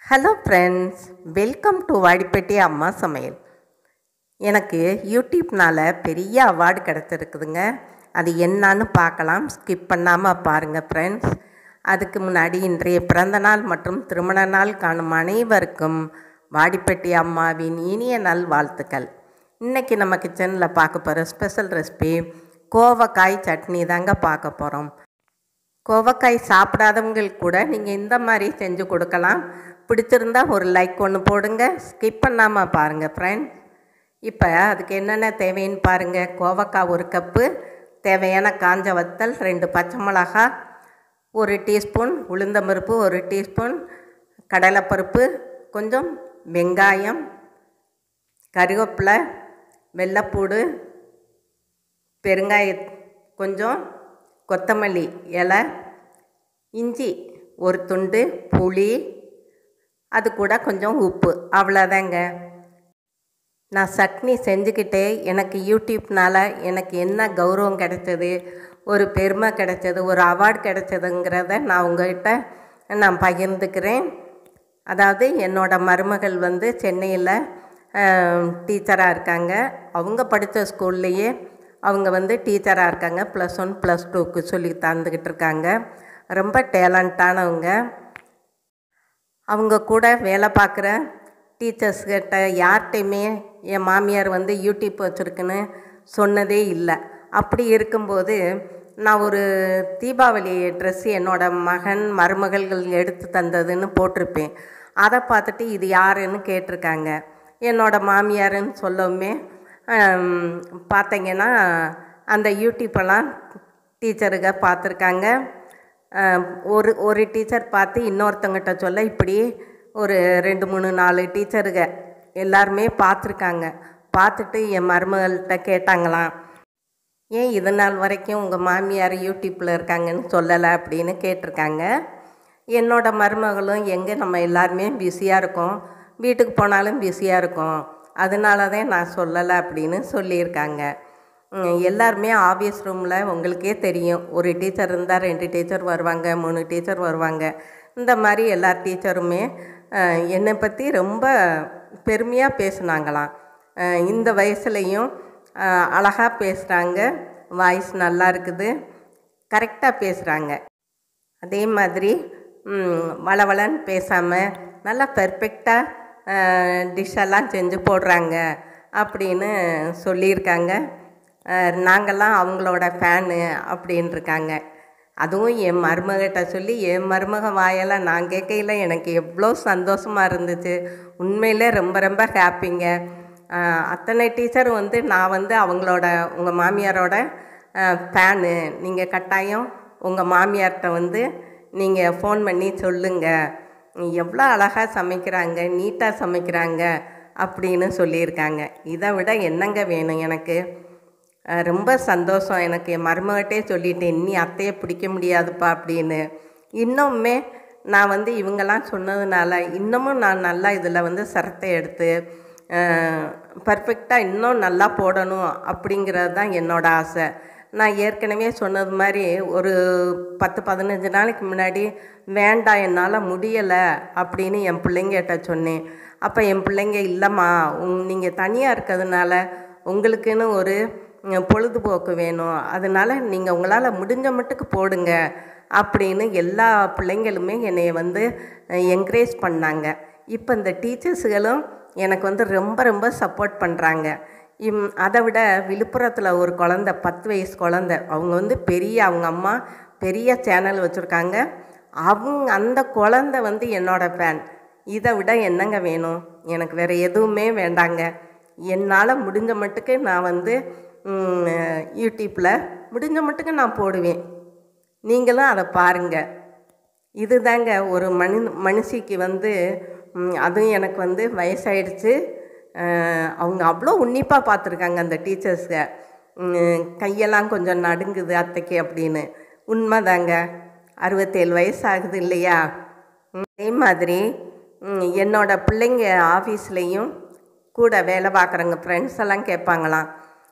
hello friends welcome to Vadipatti அம்மா சமையல் எனக்கு யூடியூப்னால் பெரிய அவார்டு கிடச்சிருக்குதுங்க அது என்னன்னு பார்க்கலாம் ஸ்கிப் பண்ணாமல் பாருங்கள் ஃப்ரெண்ட்ஸ் அதுக்கு முன்னாடி இன்றைய பிறந்தநாள் மற்றும் திருமண நாள் காணும் அனைவருக்கும் வாடிப்பட்டி அம்மாவின் இனிய நல் வாழ்த்துக்கள் இன்றைக்கி நம்ம கிச்சனில் பார்க்க போகிற ஸ்பெஷல் ரெசிபி கோவக்காய் சட்னி தாங்க பார்க்க போகிறோம் கோவக்காய் சாப்பிடாதவங்களுக்கு கூட நீங்கள் இந்த மாதிரி செஞ்சு கொடுக்கலாம் பிடிச்சிருந்தா ஒரு லைக் ஒன்று போடுங்க ஸ்கிப் பண்ணாமல் பாருங்கள் ஃப்ரெண்ட்ஸ் இப்போ அதுக்கு என்னென்ன தேவைன்னு பாருங்கள் கோவக்காய் ஒரு கப்பு தேவையான காஞ்ச வத்தல் ரெண்டு பச்சை மிளகா ஒரு டீஸ்பூன் உளுந்தம்பருப்பு ஒரு டீஸ்பூன் கடலைப்பருப்பு கொஞ்சம் வெங்காயம் கருவேப்பிலை வெள்ளைப்பூடு பெருங்காய கொஞ்சம் கொத்தமல்லி இலை இஞ்சி ஒரு துண்டு புளி அது கூட கொஞ்சம் உப்பு அவ்வளோதாங்க நான் சட்னி செஞ்சுக்கிட்டே எனக்கு யூடியூப்னால் எனக்கு என்ன கௌரவம் கிடைச்சது ஒரு பெருமை கிடைச்சது ஒரு அவார்டு கிடைச்சதுங்கிறத நான் உங்கள்கிட்ட நான் பகிர்ந்துக்கிறேன் அதாவது என்னோடய மருமகள் வந்து சென்னையில் டீச்சராக இருக்காங்க அவங்க படித்த ஸ்கூல்லையே அவங்க வந்து டீச்சராக இருக்காங்க ப்ளஸ் ஒன் ப்ளஸ் டூக்கு சொல்லி தந்துக்கிட்டு இருக்காங்க ரொம்ப டேலண்ட்டானவங்க அவங்க கூட வேலை பார்க்குற டீச்சர்ஸ்கிட்ட யார்கிட்டையுமே என் மாமியார் வந்து யூடியூப் வச்சுருக்குன்னு சொன்னதே இல்லை அப்படி இருக்கும்போது நான் ஒரு தீபாவளி ட்ரெஸ் என்னோடய மகன் மருமகள்கள் எடுத்து தந்ததுன்னு போட்டிருப்பேன் அதை பார்த்துட்டு இது யாருன்னு கேட்டிருக்காங்க என்னோடய மாமியாருன்னு சொல்லவுமே பார்த்தீங்கன்னா அந்த யூடியூப்பெல்லாம் டீச்சருங்க பார்த்துருக்காங்க ஒரு ஒரு டீச்சர் பார்த்து இன்னொருத்தங்கிட்ட சொல்ல இப்படி ஒரு ரெண்டு மூணு நாலு டீச்சருங்க எல்லாருமே பார்த்துருக்காங்க பார்த்துட்டு என் மருமகள்கிட்ட கேட்டாங்களாம் ஏன் இது நாள் வரைக்கும் உங்கள் மாமியார் யூடியூப்பில் இருக்காங்கன்னு சொல்லலை அப்படின்னு கேட்டிருக்காங்க என்னோடய மருமகளும் எங்கே நம்ம எல்லாருமே பிஸியாக இருக்கோம் வீட்டுக்கு போனாலும் பிஸியாக இருக்கோம் அதனால தான் நான் சொல்லலை அப்படின்னு சொல்லியிருக்காங்க எல்லாருமே ஆஃபீஸ் ரூமில் உங்களுக்கே தெரியும் ஒரு டீச்சர் இருந்தால் ரெண்டு டீச்சர் வருவாங்க மூணு டீச்சர் வருவாங்க இந்த மாதிரி எல்லா டீச்சருமே என்னை பற்றி ரொம்ப பெருமையாக பேசுனாங்களாம் இந்த வயசுலேயும் அழகாக பேசுகிறாங்க வாய்ஸ் நல்லா இருக்குது கரெக்டாக பேசுகிறாங்க அதே மாதிரி வளவளன்னு பேசாமல் நல்லா பெர்ஃபெக்டாக டிஷ்ஷெல்லாம் செஞ்சு போடுறாங்க அப்படின்னு சொல்லியிருக்காங்க நாங்கள்லாம் அவங்களோட ஃபேனு அப்படின்னு இருக்காங்க அதுவும் என் மருமகிட்ட சொல்லி என் மருமக வாயெல்லாம் நான் கேட்கையில் எனக்கு எவ்வளோ சந்தோஷமாக இருந்துச்சு உண்மையிலே ரொம்ப ரொம்ப ஹாப்பிங்க அத்தனை டீச்சர் வந்து நான் வந்து அவங்களோட உங்கள் மாமியாரோட ஃபேனு நீங்கள் கட்டாயம் உங்கள் மாமியார்கிட்ட வந்து நீங்கள் ஃபோன் பண்ணி சொல்லுங்கள் எவ்வளோ அழகாக சமைக்கிறாங்க நீட்டாக சமைக்கிறாங்க அப்படின்னு சொல்லியிருக்காங்க இதை விட என்னங்க வேணும் எனக்கு ரொம்ப சந்தோஷம் எனக்கு என் மருமகிட்டே சொல்லிட்டேன் இன்னி அத்தையை பிடிக்க முடியாதுப்பா அப்படின்னு இன்னுமே நான் வந்து இவங்கெல்லாம் சொன்னதுனால இன்னமும் நான் நல்லா இதில் வந்து சிரத்தை எடுத்து பர்ஃபெக்டாக இன்னும் நல்லா போடணும் அப்படிங்கிறது தான் என்னோடய ஆசை நான் ஏற்கனவே சொன்னது மாதிரி ஒரு பத்து பதினஞ்சு நாளைக்கு முன்னாடி வேண்டாம் என்னால் முடியலை அப்படின்னு என் பிள்ளைங்கிட்ட சொன்னேன் அப்போ என் பிள்ளைங்க இல்லைம்மா உங் நீங்கள் தனியாக இருக்கிறதுனால உங்களுக்குன்னு ஒரு பொழுதுபோக்கு வேணும் அதனால் நீங்கள் உங்களால் முடிஞ்ச மட்டுக்கு போடுங்க அப்படின்னு எல்லா பிள்ளைங்களுமே என்னை வந்து என்கரேஜ் பண்ணாங்க இப்போ இந்த டீச்சர்ஸுகளும் எனக்கு வந்து ரொம்ப ரொம்ப சப்போர்ட் பண்ணுறாங்க இம் அதை விட விழுப்புரத்தில் ஒரு குழந்த பத்து வயசு குழந்த அவங்க வந்து பெரிய அவங்க அம்மா பெரிய சேனல் வச்சுருக்காங்க அவங்க அந்த குழந்த வந்து என்னோடய ஃபேன் இதை விட என்னங்க வேணும் எனக்கு வேறு எதுவுமே வேண்டாங்க என்னால் முடிஞ்ச மட்டுக்கு நான் வந்து யூடியூப்பில் முடிஞ்ச மட்டுக்கு நான் போடுவேன் நீங்களும் அதை பாருங்கள் இதுதாங்க ஒரு மனு மனுஷிக்கு வந்து அதுவும் எனக்கு வந்து வயசாயிடுச்சு அவங்க அவ்வளோ உன்னிப்பாக பார்த்துருக்காங்க அந்த டீச்சர்ஸை கையெல்லாம் கொஞ்சம் நடுங்குது அத்தைக்கு அப்படின்னு உண்மைதாங்க அறுபத்தேழு வயசு ஆகுது இல்லையா அதே மாதிரி என்னோடய பிள்ளைங்க ஆஃபீஸ்லேயும் கூட வேலை பார்க்குறவங்க ஃப்ரெண்ட்ஸ் எல்லாம் கேட்பாங்களாம்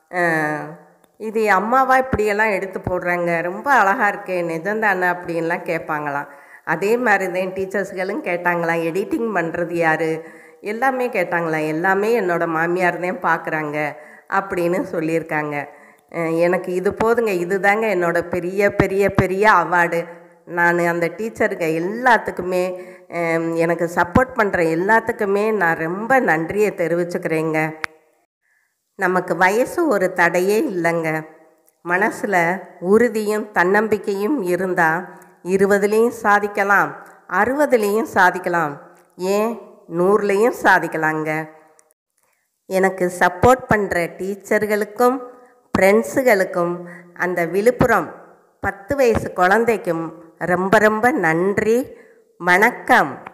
இது அம்மாவா இப்படியெல்லாம் எடுத்து போடுறாங்க ரொம்ப அழகாக இருக்கே நிஜந்தானே அப்படின்லாம் கேட்பாங்களாம் அதே மாதிரி தான் டீச்சர்ஸ்களும் கேட்டாங்களாம் எடிட்டிங் பண்ணுறது யார் எல்லாமே கேட்டாங்களாம் எல்லாமே என்னோடய மாமியார் தான் பார்க்குறாங்க அப்படின்னு சொல்லியிருக்காங்க அஹ் எனக்கு இது போதுங்க இதுதாங்க என்னோட பெரிய பெரிய பெரிய அவார்டு நான் அந்த டீச்சருக்கு எல்லாத்துக்குமே அஹ் எனக்கு சப்போர்ட் பண்ணுற எல்லாத்துக்குமே நான் ரொம்ப நன்றியை தெரிவிச்சுக்கிறேங்க நமக்கு வயசு ஒரு தடையே இல்லைங்க மனசில் உறுதியும் தன்னம்பிக்கையும் இருந்தால் இருபதுலேயும் சாதிக்கலாம் அறுபதுலேயும் சாதிக்கலாம் ஏன் நூறுலேயும் சாதிக்கலாங்க எனக்கு சப்போர்ட் பண்ணுற டீச்சர்களுக்கும் ஃப்ரெண்ட்ஸுகளுக்கும் அந்த விழுப்புரம் பத்து வயசு குழந்தைக்கும் ரொம்ப ரொம்ப நன்றி வணக்கம்